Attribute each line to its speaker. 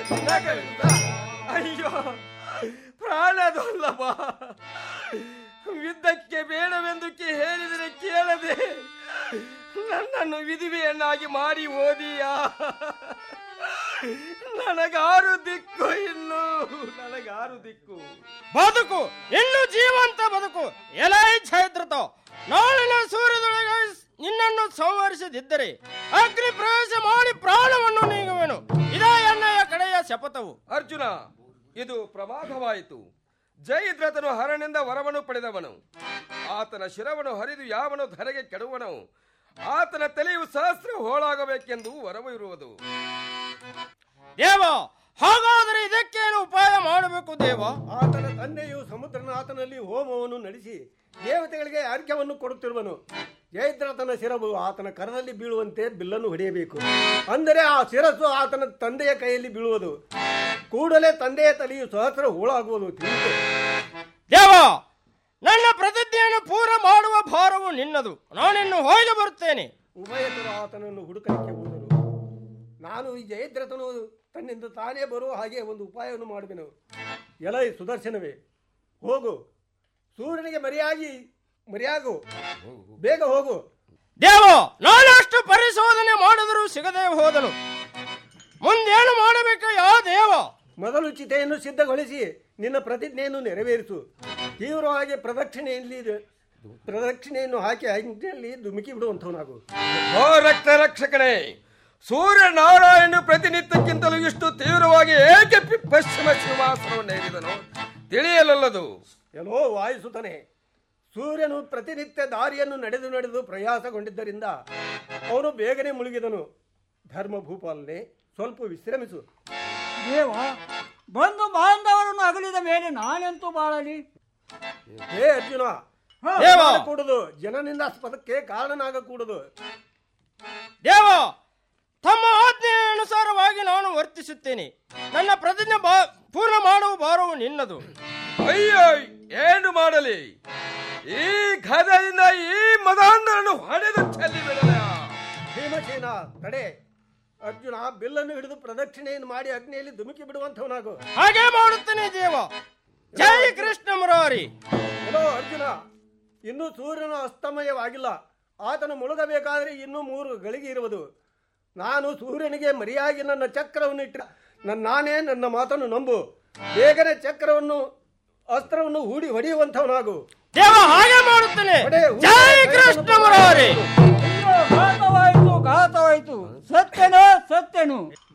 Speaker 1: ನಗರಿಂದ ಅಯ್ಯೋ ಪ್ರಾಣದಲ್ಲವ ಯುದ್ಧಕ್ಕೆ ಬೇಡವೆಂದು ಕೇ- ಹೇಳಿದರೆ ಕೇಳದೆ ನನ್ನನ್ನು ವಿಧಿವೆಯನ್ನಾಗಿ ಮಾಡಿ ಓದಿಯಾ ನನಗಾರು ದಿಕ್ಕು ಇನ್ನು ನನಗಾರು ದಿಕ್ಕು
Speaker 2: ಬದುಕು ಇನ್ನು ಜೀವಂತ ಬದುಕು ಎಲೈ ಛೈದ್ರತ ನಾಳಿನ ಸೂರ್ಯದೊಳಗೆ ನಿನ್ನನ್ನು ಸಂಹರಿಸದಿದ್ದರೆ ಅಗ್ನಿ ಪ್ರವೇಶ ಮಾಡಿ ಪ್ರಾಣವನ್ನು ನೀಗುವೆನು ಇದೇ ಎಣ್ಣೆಯ ಕಡೆಯ ಶಪಥವು
Speaker 1: ಅರ್ಜುನ ಇದು ಪ್ರಮಾದವಾಯಿತು ಜಯದ್ರಥನು ಹರನಿಂದ ವರವನ್ನು ಪಡೆದವನು ಆತನ ಶಿರವನ್ನು ಹರಿದು ಯಾವನು ಧರೆಗೆ ಕೆಡುವನು ಆತನ ತಲೆಯು ಸಹಸ್ರ ಹೋಳಾಗಬೇಕೆಂದು ವರವು ಇರುವುದು
Speaker 2: ದೇವ ಹಾಗಾದರೆ ಇದಕ್ಕೇನು ಉಪಾಯ ಮಾಡಬೇಕು ದೇವ
Speaker 3: ಆತನ ತಂದೆಯು ಸಮುದ್ರನಾಥನಲ್ಲಿ ಹೋಮವನ್ನು ನಡೆಸಿ ದೇವತೆಗಳಿಗೆ ಅರ್ಘ್ಯವನ್ನು ಕೊಡುತ್ತಿರುವನು ಜಯದ್ರಥನ ಶಿರವು ಆತನ ಕರದಲ್ಲಿ ಬೀಳುವಂತೆ ಬಿಲ್ಲನ್ನು ಹೊಡೆಯಬೇಕು ಅಂದರೆ ಆ ಶಿರಸ್ಸು ಆತನ ತಂದೆಯ ಕೈಯಲ್ಲಿ ಬೀಳುವುದು ಕೂಡಲೇ ತಂದೆಯ ತಲೆಯು ಸಹಸ್ರ ಹೂಳಾಗುವುದು ತಿಳಿದು
Speaker 2: ದೇವ ನನ್ನ ಪ್ರತಿಜ್ಞೆಯನ್ನು ಪೂರ ಮಾಡುವ ಭಾರವು ನಿನ್ನದು ನಾನಿನ್ನು ಹೋಗಿ ಬರುತ್ತೇನೆ
Speaker 3: ಉಭಯತರು ಆತನನ್ನು ಹುಡುಕಲಿಕ್ಕೆ ಹೋದರು ನಾನು ಈ ಜಯದ್ರಥನು ತನ್ನಿಂದ ತಾನೇ ಬರುವ ಹಾಗೆ ಒಂದು ಉಪಾಯವನ್ನು ಮಾಡುವೆನು ಎಲೈ ಸುದರ್ಶನವೇ ಹೋಗು ಸೂರ್ಯನಿಗೆ ಮರೆಯಾಗಿ ಮರೆಯಾಗು ಬೇಗ ಹೋಗು
Speaker 2: ದೇವ ನಾನಷ್ಟು ಪರಿಶೋಧನೆ ಮಾಡಿದರೂ ಸಿಗದೆ ಹೋದನು ಮುಂದೇನು ಮಾಡಬೇಕು ಯಾವ ದೇವ
Speaker 3: ಮೊದಲು ಚಿತೆಯನ್ನು ಸಿದ್ಧಗೊಳಿಸಿ ನಿನ್ನ ಪ್ರತಿಜ್ಞೆಯನ್ನು ನೆರವೇರಿಸು ತೀವ್ರವಾಗಿ ಪ್ರದಕ್ಷಿಣೆಯಲ್ಲಿ ಪ್ರದಕ್ಷಿಣೆಯನ್ನು ಹಾಕಿ ಅಗ್ನಿಯಲ್ಲಿ ಧುಮುಕಿ ಬಿಡುವಂಥವನಾಗು
Speaker 1: ಓ ರಕ್ತ ರಕ್ಷಕನೇ ಸೂರ್ಯ ನಾರಾಯಣ ಪ್ರತಿನಿತ್ಯಕ್ಕಿಂತಲೂ ಇಷ್ಟು ತೀವ್ರವಾಗಿ ಏಕೆ ಪಿ- ಪಶ್ಚಿಮ ಸಿಂಹಾಸನವನ್ನು ಏರಿದನು ತಿಳಿಯಲಲ್ಲದು
Speaker 3: ಎಲ್ಲೋ ವಾಯಿಸುತ್ತಾನೆ ಸೂರ್ಯನು ಪ್ರತಿನಿತ್ಯ ದಾರಿಯನ್ನು ನಡೆದು ನಡೆದು ಪ್ರಯಾಸಗೊಂಡಿದ್ದರಿಂದ ಅವನು ಬೇಗನೆ ಮುಳುಗಿದನು ಧರ್ಮ ಭೂಪಾಲನೆ ಸ್ವಲ್ಪ ವಿಶ್ರಮಿಸು
Speaker 4: ದೇವ ಬಂದು ಬಾಂಧವರನ್ನು ಅಗಲಿದ ಮೇಲೆ ನಾನೆಂತೂ ಬಾಳಲಿ
Speaker 3: ಹೇ ಅರ್ಜುನ
Speaker 2: ದೇವ!
Speaker 3: ಕೂಡುದು ಜನನಿಂದ ಪದಕ್ಕೆ ಕಾರಣನಾಗಕೂಡದು
Speaker 2: ದೇವ ತಮ್ಮ ಆಜ್ಞೆಯ ಅನುಸಾರವಾಗಿ ನಾನು ವರ್ತಿಸುತ್ತೇನೆ ನನ್ನ ಪ್ರತಿಜ್ಞೆ ಬಾ- ಪೂರ್ಣ ಮಾಡುವ ಭಾರವು ನಿನ್ನದು
Speaker 1: ಅಯ್ಯೋ ಏನು ಮಾಡಲಿ ಈ ಗದದಿಂದ ಈ ಮದಾಂಧರನ್ನು ಹೊಡೆದು ಚೆಲ್ಲಿ ಬಿಡಲ
Speaker 3: ಭೀಮಸೇನ ತಡೆ ಅರ್ಜುನ ಬಿಲ್ಲನ್ನು ಹಿಡಿದು ಪ್ರದಕ್ಷಿಣೆಯನ್ನು ಮಾಡಿ ಅಗ್ನಿಯಲ್ಲಿ ಧುಮುಕಿ ಬಿಡುವಂಥವನಾಗು
Speaker 2: ಹಾಗೆ ಮಾಡುತ್ತೇನೆ ದೇವ ಜೈ ಕೃಷ್ಣ ಮುರಾರಿ
Speaker 3: ಎಲ್ಲೋ ಅರ್ಜುನ ಇನ್ನೂ ಸೂರ್ಯನ ಅಸ್ತಮಯವಾಗಿಲ್ಲ ಆತನು ಮುಳುಗಬೇಕಾದ್ರೆ ಇನ್ನೂ ಮೂರು ಗಳಿಗೆ ಇರುವುದು ನಾನು ಸೂರ್ಯನಿಗೆ ಮರಿಯಾಗಿ ನನ್ನ ಚಕ್ರವನ್ನು ಇಟ್ಟ ನನ್ನ ನಾನೇ ನನ್ನ ಮಾತನ್ನು ನಂಬು ಬೇಗನೆ ಚಕ್ರವನ್ನು ಅಸ್ತ್ರವನ್ನು ಹೂಡಿ ಹೊಡೆಯುವಂಥವನಾಗು
Speaker 2: ದೇವ ಹಾಗೆ ಮಾಡುತ್ತೇನೆ
Speaker 3: ಹೊಡೆ, ಹೂಡಿ,
Speaker 2: ಜೈ
Speaker 3: ಕೈಯನ್ನು
Speaker 2: ಕೃಷ್ಣ ಮುರಾರಿ
Speaker 4: ಅಯ್ಯೋ ಘಾತವಾಯಿತು ಘಾತವಾಯಿತು ಸತ್ಯನೋ ಸತ್ಯನು